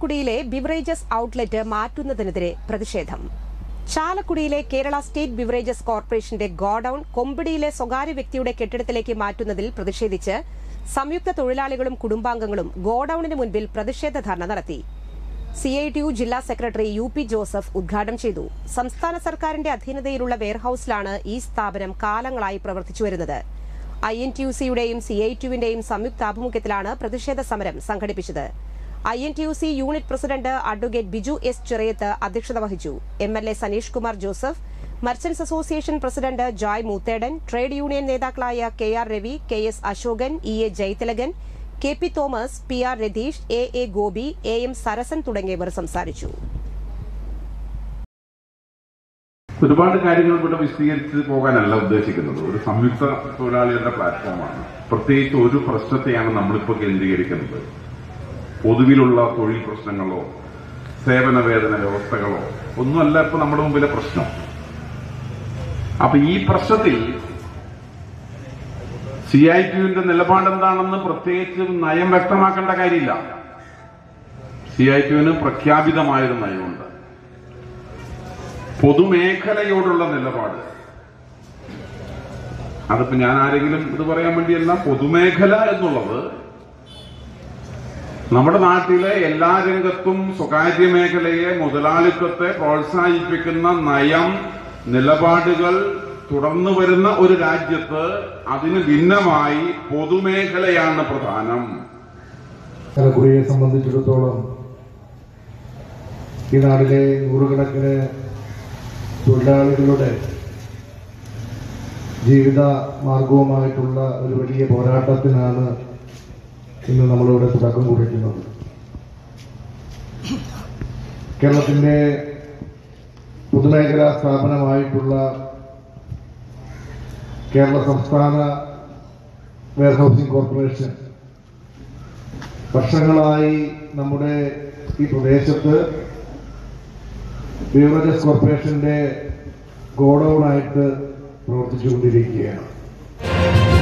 ചാലക്കുടിയിലെ beverages outlet മാറ്റുന്നതിനെതിരെ പ്രതിഷേധം ചാലക്കുടിയിലെ കേരള സ്റ്റേറ്റ് ബിവറേജസ് കോർപ്പറേഷന്റെ ഗോഡൌൺ കൊമ്പിടിയിലെ സ്വകാര്യ വ്യക്തിയുടെ കെട്ടിടത്തിലേക്ക് മാറ്റുന്നതിൽ പ്രതിഷേധിച്ച് സംയുക്ത തൊഴിലാളികളും കുടുംബാംഗങ്ങളും ഗോഡൌണിന് മുൻപിൽ പ്രതിഷേധ ധർണ നടത്തി സി ഐ ടി യു ജില്ലാ സെക്രട്ടറി യു പി ജോസഫ് ഉദ്ഘാടനം ചെയ്തു സംസ്ഥാന സർക്കാരിന്റെ അധീനതയിലുള്ള വെയർഹൌസിലാണ് ഈ സ്ഥാപനം കാലങ്ങളായി പ്രവർത്തിച്ചു വരുന്നത് ഐ എൻ ടി യു സിയുടെയും സി ഐ ടിയുവിന്റെയും സംയുക്താഭിമുഖ്യത്തിലാണ് പ്രതിഷേധ സമരം സംഘടിപ്പിച്ചത് I N T U C unit president advocate Biju S Cheriyath അധ്യക്ഷത വഹിച്ചു M L A Saneesh Kumar Joseph merchants association president Joy Moothedan trade union നേതാക്കളായ K R Ravi K S Ashokan E A Jayathilakan K P Thomas P R Ratheesh A A Gopi A M Sarasan തുടങ്ങിയവർ സംസാരിച്ചു ഒരുപാട് കാര്യങ്ങൾ ഇവിടെ വിശദീകരിച്ച് പോകാനല്ല ഉദ്ദേശിക്കുന്നത് ഒരു സംയുക്ത തൊഴിലാളികളുടെ പ്ലാറ്റ്ഫോമാണ് പ്രത്യേകിച്ച് ഒരു പ്രശ്നത്തെയാണ് നമ്മളിപ്പോൾ കേന്ദ്രീകരിക്കുന്നത് പൊതുവിലുള്ള തൊഴിൽ പ്രശ്നങ്ങളോ സേവന വേതന വ്യവസ്ഥകളോ ഒന്നുമല്ല ഇപ്പൊ നമ്മുടെ മുമ്പിലെ പ്രശ്നം അപ്പൊ ഈ പ്രശ്നത്തിൽ സി ഐ ടിയുവിന്റെ നിലപാട് എന്താണെന്ന് പ്രത്യേകിച്ച് നയം വ്യക്തമാക്കേണ്ട കാര്യമില്ല സി ഐ ടിയുവിന് പ്രഖ്യാപിതമായൊരു നയമുണ്ട് പൊതുമേഖലയോടുള്ള നിലപാട് അതിപ്പോ ഞാൻ ആരെങ്കിലും ഇത് പറയാൻ വേണ്ടിയല്ല പൊതുമേഖല എന്നുള്ളത് നമ്മുടെ നാട്ടിലെ എല്ലാ രംഗത്തും സ്വകാര്യ മേഖലയെ മുതലാളിത്തത്തെ പ്രോത്സാഹിപ്പിക്കുന്ന നയം നിലപാടുകൾ തുടർന്നു വരുന്ന ഒരു രാജ്യത്ത് അതിന് ഭിന്നമായി പൊതുമേഖലയാണ് പ്രധാനം ചാലക്കുടിയെ സംബന്ധിച്ചിടത്തോളം ഈ നാട്ടിലെ നൂറുകണക്കിന് തൊഴിലാളികളുടെ ജീവിത മാർഗവുമായിട്ടുള്ള ഒരു വലിയ പോരാട്ടത്തിനാണ് ഇന്ന് നമ്മളിവിടെ തുടക്കം കുറിക്കുന്നത് കേരളത്തിന്റെ പൊതുമേഖലാ സ്ഥാപനമായിട്ടുള്ള കേരള സംസ്ഥാന വെയർഹൌസിംഗ് കോർപ്പറേഷൻ വർഷങ്ങളായി നമ്മുടെ ഈ പ്രദേശത്ത് ബീവറേജസ് കോർപ്പറേഷന്റെ ഗോഡൌണായിട്ട് പ്രവർത്തിച്ചുകൊണ്ടിരിക്കുകയാണ്